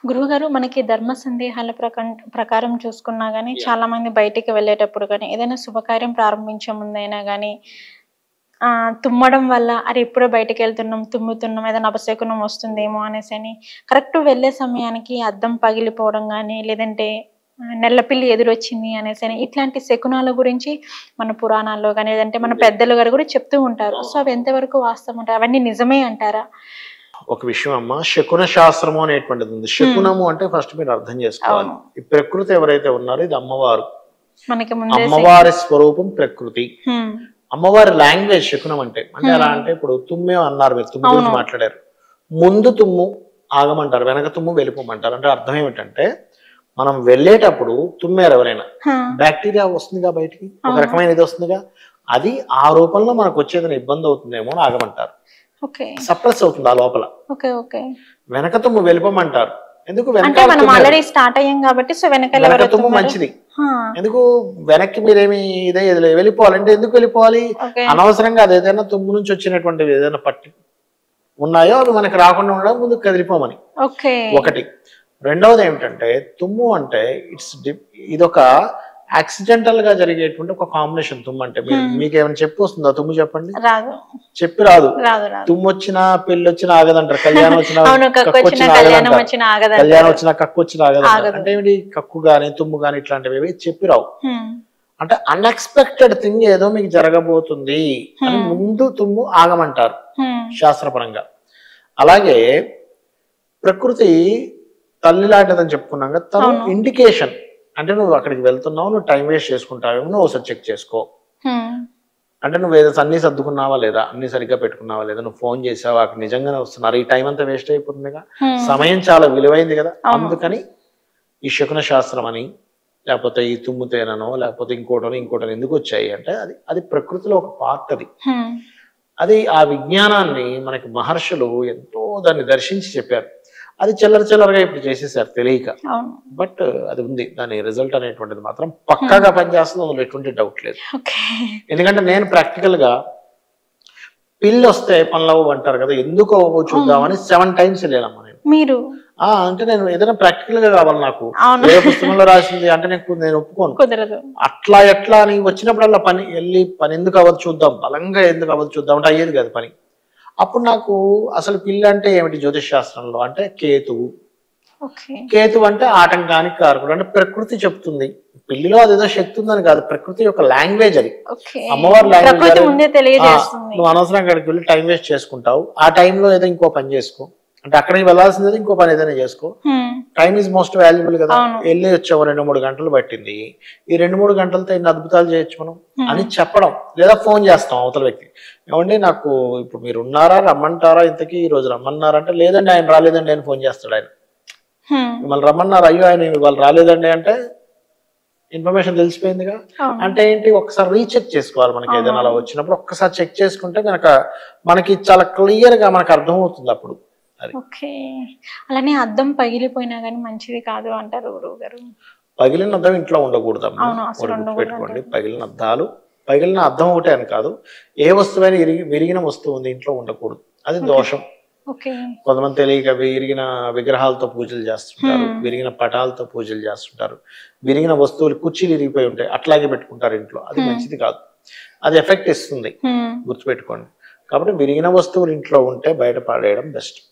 గురువుగారు మనకి ధర్మ సందేహాల ప్రకం ప్రకారం చూసుకున్నా గానీ చాలా మంది బయటికి వెళ్ళేటప్పుడు కానీ ఏదైనా శుభకార్యం ప్రారంభించే ముందైనా కానీ ఆ తుమ్మడం వల్ల అరే ఎప్పుడో బయటికి వెళ్తున్నాం తుమ్ముతున్నాం ఏదైనా అపశకునం వస్తుందేమో అనేసి అని కరెక్ట్ వెళ్ళే సమయానికి అద్దం పగిలిపోవడం కానీ లేదంటే ఆ, నెల్లపిల్లి ఎదురొచ్చింది అనేసి అని ఇట్లాంటి శకునాల గురించి మన పురాణాల్లో కానీ లేదంటే మన పెద్దలు గారు కూడా చెప్తూ ఉంటారు సో అవి ఎంతవరకు వాస్తవం ఉంటారు అవన్నీ నిజమే అంటారా ఒక విషయం అమ్మ శకున శాస్త్రము అనేటువంటిది ఉంది శకునము అంటే ఫస్ట్ మీరు అర్థం చేసుకోవాలి అవును. ఈ ప్రకృతి ఎవరైతే ఉన్నారో ఇది అమ్మవారు మనకి ముందే అమ్మవారి స్వరూపం ప్రకృతి హ్మ్. అమ్మవారి లాంగ్వేజ్ శకునం అంటే అంటే ఎలా అంటే ఇప్పుడు తుమ్మే అన్నారు మీరు తుమ్ము గురించి అవును. మాట్లాడారు ముందు తుమ్ము ఆగమంటారు వెనక తుమ్ము వెళ్ళిపోమంటారు అంటే అర్థం ఏమిటంటే మనం వెళ్ళేటప్పుడు తుమ్మారు ఎవరైనా హా. బ్యాక్టీరియా వస్తుందిగా బయటికి ఒక అవును. రకమైన ఇది వస్తుందిగా అది ఆ రూపంలో మనకు వచ్చేదైనా ఇబ్బంది అవుతుందేమో అని ఆగమంటారు ఓకే సప్రెస్ అవుతుంది ఆ లోపల ఓకే ఓకే వెనక తుమ్ము వెళ్ళిపోమంటారు ఎందుకు అంటే వెనక మనం ఆల్రెడీ స్టార్ట్ అయ్యాం కాబట్టి సో వెనకాల వెనక ఎవరు తుమ్ము వస్తున్నారు? మంచిది హా. ఎందుకు వెనక్కి మీరేమి ఇదే ఇది లేదు. వెళ్ళిపోవాలంటే ఎందుకు వెళ్ళిపోవాలి ఓకే అనవసరంగా అది ఏదైనా తుమ్ము నుంచి వచ్చినటువంటివి ఏదైనా పట్టి ఉన్నాయో అవి మనకి రాకుండా ఉండడం ముందుకు కదిలిపోమని ఓకే ఒకటి రెండవది ఏమిటంటే తుమ్ము అంటే ఇట్స్ ఇదొక యాక్సిడెంటల్ గా జరిగేటువంటి ఒక కాంబినేషన్ తుమ్ము అంటే మీరు Hmm. మీకు ఏమైనా చెప్పు వస్తుందా తుమ్ము చెప్పండి రాదు చెప్పి రాదు రాదు రాదు తుమ్ము వచ్చినా పెళ్లి వచ్చినా ఆగదంటారు కళ్యాణం వచ్చినా అవును కక్కు కక్కు వచ్చిన వచ్చినా కళ్యాణం ఆగదంటారు. వచ్చిన ఆగదు కళ్యాణం వచ్చినా కక్కు వచ్చినా ఆగదంటారు ఆగదు. అంటే ఏమిటి కక్కు గాని తుమ్ము గాని ఇట్లాంటివి ఏవి చెప్పి రావు హ్మ్. అంటే అన్ఎక్స్పెక్టెడ్ థింగ్ ఏదో మీకు జరగబోతుంది అని Hmm. ముందు తుమ్ము ఆగమంటారు హ్మ్. శాస్త్రపరంగా అలాగే ప్రకృతి తల్లి లాంటిదని చెప్పుకున్నాం కదా తను అవును. ఇండికేషన్ అంటే నువ్వు అక్కడికి వెళ్తున్నావు నువ్వు టైం వేస్ట్ చేసుకుంటావేమో నువ్వు ఒకసారి చెక్ చేసుకో హ్మ్. అంటే నువ్వు ఏదో అన్ని సర్దుకున్నావా లేదా అన్ని సరిగ్గా పెట్టుకున్నావా లేదా నువ్వు ఫోన్ చేసావా అక్కడ నిజంగానే వస్తున్నారు ఈ టైం అంతా వేస్ట్ అయిపోతుందిగా హ్మ్. సమయం చాలా విలువైంది కదా అవును. అందుకని ఈ శకున శాస్త్రం అని లేకపోతే ఈ తుమ్ము తేననో లేకపోతే ఇంకోటనో ఇంకోటనో ఎందుకు వచ్చాయి అంటే అది అది ప్రకృతిలో ఒక పార్ట్ అది హ్మ్. అది ఆ విజ్ఞానాన్ని మనకి మహర్షులు ఎంతో దాన్ని దర్శించి చెప్పారు అది చిల్లర చిల్లరగా ఇప్పుడు చేసేసారు తెలియక అవును బట్ అది ఉంది దాని రిజల్ట్ అనేటువంటిది మాత్రం పక్కాగా పనిచేస్తుంది అందులో ఎటువంటి డౌట్ లేదు ఓకే ఎందుకంటే నేను ప్రాక్టికల్ గా పిల్లి వస్తే పనులవు అంటారు కదా ఎందుకు అవ్వవు చూద్దామని సెవెన్ టైమ్స్ వెళ్ళానమ్మా నేను మీరు ఆ అంటే నేను ఏదైనా ప్రాక్టికల్ గా కావాలి నాకు అవును ఏ పుస్తకంలో రాసింది అంటే నేను నేను ఒప్పుకోను కుదరదు అట్లా ఎట్లా అని వచ్చినప్పుడల్లా పని వెళ్ళి పని ఎందుకు అవ్వదు చూద్దాం బలంగా ఎందుకు అవ్వదు చూద్దాం అంటే అయ్యేది కాదు పని అప్పుడు నాకు అసలు పిల్లి అంటే ఏమిటి జ్యోతిష్ శాస్త్రంలో అంటే కేతువు ఓకే కేతువు అంటే ఆటంకానికి కారకుడు అంటే ప్రకృతి చెప్తుంది పిల్లిలో అదేదో శక్తి ఉందని కాదు ప్రకృతి యొక్క లాంగ్వేజ్ అది ఓకే అమ్మవారి language ప్రకృతి అదే. ముందే ఆ, తెలియజేస్తుంది నువ్వు అనవసరం అక్కడికి వెళ్ళి టైం వేస్ట్ చేసుకుంటావు ఆ టైంలో ఏదో ఇంకో పని చేసుకో అంటే అక్కడికి వెళ్ళాల్సింది ఇంకో పని ఏదైనా చేసుకో హ్మ్. టైం ఈజ్ మోస్ట్ వాల్యుబుల్ కదా అవును. వెళ్ళి వచ్చాము రెండు మూడు గంటలు పట్టింది ఈ రెండు మూడు గంటలతో ఎన్ని అద్భుతాలు చేయొచ్చు మనం Hmm. అని చెప్పడం లేదా ఫోన్ చేస్తాం అవతల వ్యక్తి ఏమండి నాకు ఇప్పుడు మీరు ఉన్నారా రమ్మంటారా ఇంతకీ ఈ రోజు రమ్మన్నారంటే లేదండి ఆయన రాలేదండి అని ఫోన్ చేస్తాడు ఆయన హ్మ్. మిమ్మల్ని రమ్మన్నారు అయ్యో ఆయన వాళ్ళు రాలేదండి అంటే ఇన్ఫర్మేషన్ తెలిసిపోయిందిగా అవును. అంటే ఏంటి ఒకసారి రీచెక్ చేసుకోవాలి మనకి ఏదైనా అలా అవును. వచ్చినప్పుడు ఒక్కసారి చెక్ చేసుకుంటే కనుక మనకి చాలా క్లియర్ గా మనకు అర్థమవుతుంది అప్పుడు అది ఓకే అలానే అద్దం పగిలిపోయినా గానీ మంచిది కాదు అంటారు గురువు గారు పగిలిన అద్దం ఇంట్లో ఉండకూడదమ్మా అవును, అసలు ఒకటి ఉండకూడదు గుర్తుపెట్టుకోండి అంటారు. పగిలిన అద్దాలు పగిలిన అద్దం ఒకటే అని కాదు ఏ వస్తువైనా ఇరిగి విరిగిన వస్తువు ఉంది ఇంట్లో ఉండకూడదు అది Okay. దోషం ఓకే కొంతమంది తెలియక విరిగిన విగ్రహాలతో పూజలు చేస్తుంటారు Hmm. విరిగిన పటాలతో పూజలు చేస్తుంటారు విరిగిన వస్తువులు కుర్చీలు ఇరిగిపోయి ఉంటాయి అట్లాగే పెట్టుకుంటారు ఇంట్లో అది Hmm. మంచిది కాదు అది ఎఫెక్ట్ ఇస్తుంది హ్మ్. గుర్తుపెట్టుకోండి కాబట్టి విరిగిన వస్తువులు ఇంట్లో ఉంటే బయట పడేయడం బెస్ట్